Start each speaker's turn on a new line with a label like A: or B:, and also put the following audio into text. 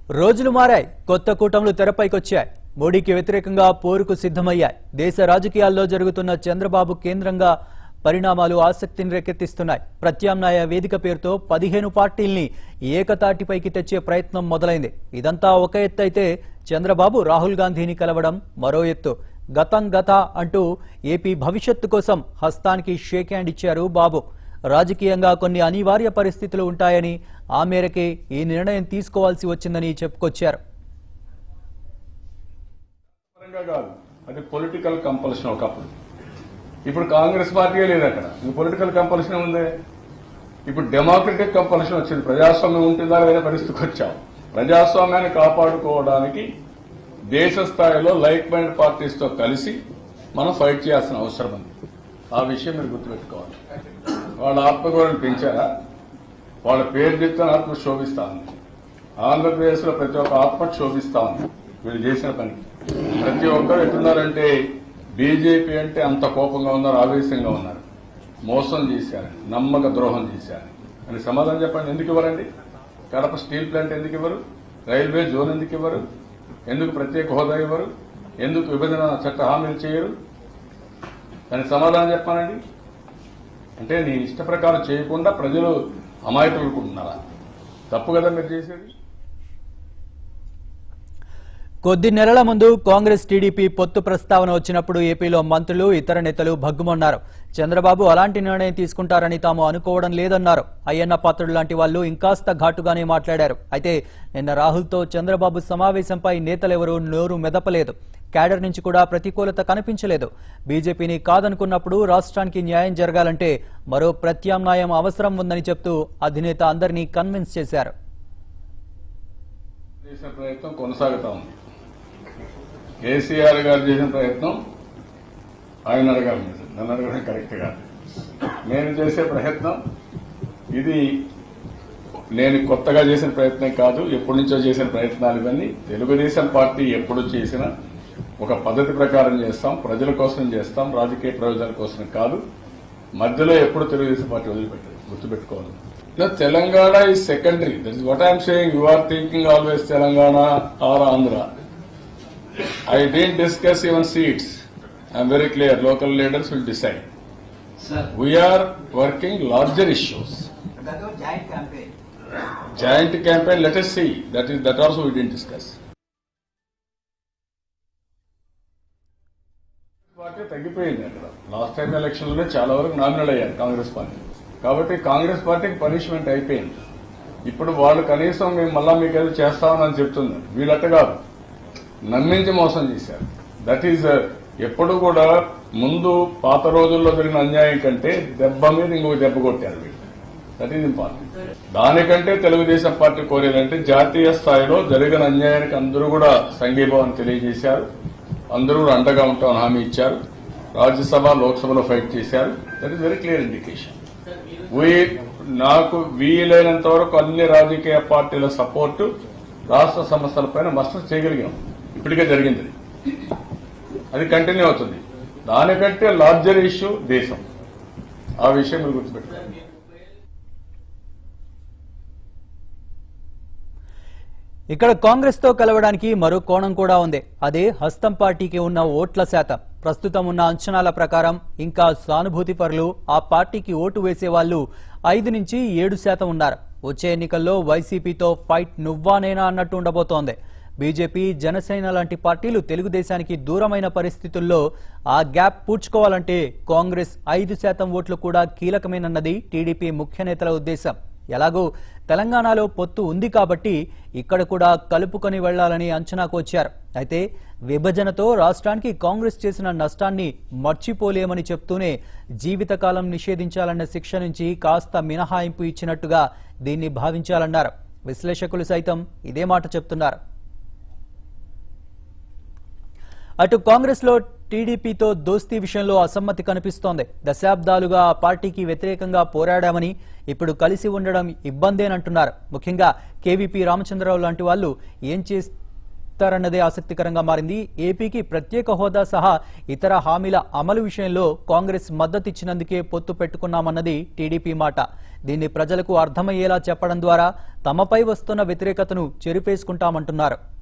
A: రోజులు మారాయి కొత్త కూటములు తెరపైకొచ్చాయి మోడీకి వ్యతిరేకంగా పోరుకు సిద్ధమయ్యాయి దేశ రాజకీయాల్లో జరుగుతున్న చంద్రబాబు కేంద్రంగా పరిణామాలు ఆసక్తిని రేకెత్తిస్తున్నాయి ప్రత్యామ్నాయ వేదిక పేరుతో పదిహేను పార్టీల్ని ఏకతాటిపైకి తెచ్చే ప్రయత్నం మొదలైంది ఇదంతా ఒక ఎత్తు అయితే చంద్రబాబు రాహుల్ గాంధీని కలవడం మరో ఎత్తు గతం గత అంటూ ఏపీ భవిష్యత్తు కోసం హస్తానికి షేక్ హ్యాండ్ ఇచ్చారు బాబు రాజకీయంగా కొన్ని అనివార్య పరిస్థితులు ఉంటాయని ఆ మేరకే ఈ నిర్ణయం తీసుకోవాల్సి వచ్చిందని చెప్పుకొచ్చారు
B: పరంగా కాదు అది పొలిటికల్ కంపల్షన్ ఒకప్పుడు ఇప్పుడు కాంగ్రెస్ పార్టీ లేదు అక్కడ ఈ పొలిటికల్ కంపల్షన్ ఉంది ఇప్పుడు డెమోక్రటిక్ కంపల్షన్ వచ్చింది ప్రజాస్వామ్యం ఉంటుందా లేదా పరిస్థితికి వచ్చాం ప్రజాస్వామ్యాన్ని కాపాడుకోవడానికి దేశ స్థాయిలో లైక్ మైండ్ పార్టీస్ తో కలిసి మనం ఫైట్ చేయాల్సిన అవసరం ఉంది ఆ విషయం మీరు గుర్తుపెట్టుకోవాలి వాళ్ళ ఆత్మగౌరవం పెంచారా వాళ్ళ పేరు చెప్తే ఆత్మ శోభిస్తా ఉంది ఆంధ్రప్రదేశ్ లో ప్రతి ఒక్క ఆత్మ శోభిస్తా ఉంది వీళ్ళు చేసిన పని ప్రతి ఒక్కరు ఎట్టున్నారంటే బీజేపీ అంటే అంత కోపంగా ఉన్నారు ఆవేశంగా ఉన్నారు మోసం చేశారు నమ్మక ద్రోహం చేశారు అని సమాధానం చెప్పండి ఎందుకు ఇవ్వరండి కడప స్టీల్ ప్లాంట్ ఎందుకు ఇవ్వరు రైల్వే జోన్ ఎందుకు ఇవ్వరు ఎందుకు ప్రత్యేక హోదా ఇవ్వరు ఎందుకు విభజన చట్ట హామీలు చేయరు దానికి సమాధానం చెప్పానండి అంటే నీ ఇష్ట ప్రకారం చేయకుండా ప్రజలు అమాయకులు అనుకుంటున్నారా తప్పు కదా మీరు చేసేది
A: కొద్ది నెలల ముందు కాంగ్రెస్ టీడీపీ పొత్తు ప్రస్తావన వచ్చినప్పుడు ఏపీలో మంత్రులు ఇతర నేతలు భగ్గుమన్నారు చంద్రబాబు అలాంటి నిర్ణయం తీసుకుంటారని తాము అనుకోవడం లేదన్నారు అయ్యన్న పాత్రుడు లాంటి వాళ్ళు ఇంకాస్త ఘాటుగానే మాట్లాడారు అయితే నిన్న రాహుల్తో చంద్రబాబు సమావేశంపై నేతలెవరూ నోరు మెదపలేదు క్యాడర్ నుంచి కూడా ప్రతికూలత కనిపించలేదు బీజేపీని కాదనుకున్నప్పుడు రాష్ట్రానికి న్యాయం జరగాలంటే మరో ప్రత్యామ్నాయం అవసరం ఉందని చెప్తూ అధినేత అందరినీ కన్విన్స్ చేశారు
B: చేసిన ప్రయత్నం కొనసాగుతా ఉంది కేసీఆర్ గారు చేసిన ప్రయత్నం ఆయన అడగాలి మీరు. నన్ను అడగడం కరెక్ట్ కాదు నేను చేసే ప్రయత్నం ఇది నేను కొత్తగా చేసిన ప్రయత్నం కాదు ఎప్పటి నుంచో చేసిన ప్రయత్నాలు ఇవన్నీ తెలుగుదేశం పార్టీ ఎప్పుడు చేసిన ఒక పద్ధతి ప్రకారం చేస్తాం ప్రజల కోసం చేస్తాం రాజకీయ ప్రయోజనాల కోసం కాదు మధ్యలో ఎప్పుడు తెలుగుదేశం పార్టీ వదిలిపెట్టారు గుర్తుపెట్టుకోవాలి No, Telangana is secondary. That is what I am saying. You are thinking always Telangana or Andhra. I didn't discuss even seats. I am very clear. Local leaders will decide.
C: Sir,
B: We are working larger issues.
C: that was giant campaign.
B: Giant campaign, let us see. That is that also we didn't discuss. Party తగ్గిపోయింది అక్కడ last time election లోనే చాలా వరకు nominal అయ్యారు Congress party కాబట్టి కాంగ్రెస్ పార్టీకి punishment అయిపోయింది ఇప్పుడు వాళ్ళు కనీసం మేము మళ్ళా మీకు ఏదో చేస్తామని చెప్తున్నారు వీళ్ళట్ట కాదు నమ్మించి మోసం చేశారు దట్ ఈజ్ ఎప్పుడు కూడా ముందు పాత రోజుల్లో జరిగిన అన్యాయం కంటే దెబ్బ మీద ఇంకొక దెబ్బ కొట్టారు వీళ్ళు దట్ ఈజ్ ఇంపార్టెంట్ దానికంటే తెలుగుదేశం పార్టీ కోరేదంటే జాతీయ స్థాయిలో జరిగిన అన్యాయానికి అందరూ కూడా సంఘీభావం తెలియజేశారు అందరూ కూడా అండగా ఉంటామని హామీ ఇచ్చారు రాజ్యసభ లోక్సభలో ఫైట్ చేశారు that is very clear indication we నాకు వీలైనంత వరకు అన్ని రాజకీయ పార్టీల సపోర్టు రాష్ట్ర సమస్యలపైన మస్టర్ చేయగలిగాం ఇప్పటికే జరిగింది అది. అది కంటిన్యూ అవుతుంది దానికంటే లార్జర్ ఇష్యూ దేశం ఆ విషయం మీరు గుర్తుపెట్టుకోండి
A: ఇక్కడ కాంగ్రెస్ తో కలవడానికి మరో కోణం కూడా ఉంది అదే హస్తం పార్టీకి ఉన్న ఓట్ల శాతం ప్రస్తుతం ఉన్న అంచనాల ప్రకారం ఇంకా సానుభూతి పరులు ఆ పార్టీకి ఓటు వేసే వాళ్ళు ఐదు నుంచి ఏడు శాతం ఉన్నారు వచ్చే ఎన్నికల్లో వైసీపీతో ఫైట్ నువ్వానేనా అన్నట్టు ఉండబోతోంది బీజేపీ జనసేన లాంటి పార్టీలు తెలుగుదేశానికి దూరమైన పరిస్థితుల్లో ఆ గ్యాప్ పూడ్చుకోవాలంటే కాంగ్రెస్ ఐదు శాతం ఓట్లు కూడా కీలకమేనన్నది టీడీపీ ముఖ్య నేతల ఉద్దేశం ఎలాగో తెలంగాణలో పొత్తు ఉంది కాబట్టి ఇక్కడ కూడా కలుపుకొని వెళ్లాలని అంచనాకు వచ్చారు అయితే విభజనతో రాష్ట్రానికి కాంగ్రెస్ చేసిన నష్టాన్ని మర్చిపోలేమని చెప్తూనే జీవితకాలం నిషేధించాలన్న శిక్ష నుంచి కాస్త మినహాయింపు ఇచ్చినట్టుగా దీన్ని భావించాలన్నారు విశ్లేషకులు సైతం ఇదే మాట చెప్తున్నారు అటు కాంగ్రెస్ లో టీడీపీతో దోస్తీ విషయంలో అసమ్మతి కనిపిస్తోంది దశాబ్దాలుగా ఆ పార్టీకి వ్యతిరేకంగా పోరాడామని ఇప్పుడు కలిసి ఉండడం ఇబ్బందేనంటున్నారు ముఖ్యంగా కేవీపీ రామచంద్రరావు లాంటి వాళ్ళు ఏం చేస్ ఇస్తారన్నదే ఆసక్తికరంగా మారింది ఏపీకి ప్రత్యేక హోదా సహా ఇతర హామీల అమలు విషయంలో కాంగ్రెస్ మద్దతిచ్చినందుకే పొత్తు పెట్టుకున్నామన్నది టీడీపీ మాట దీన్ని ప్రజలకు అర్థమయ్యేలా చెప్పడం ద్వారా తమపై వస్తున్న వ్యతిరేకతను చెరిపేసుకుంటామంటున్నారు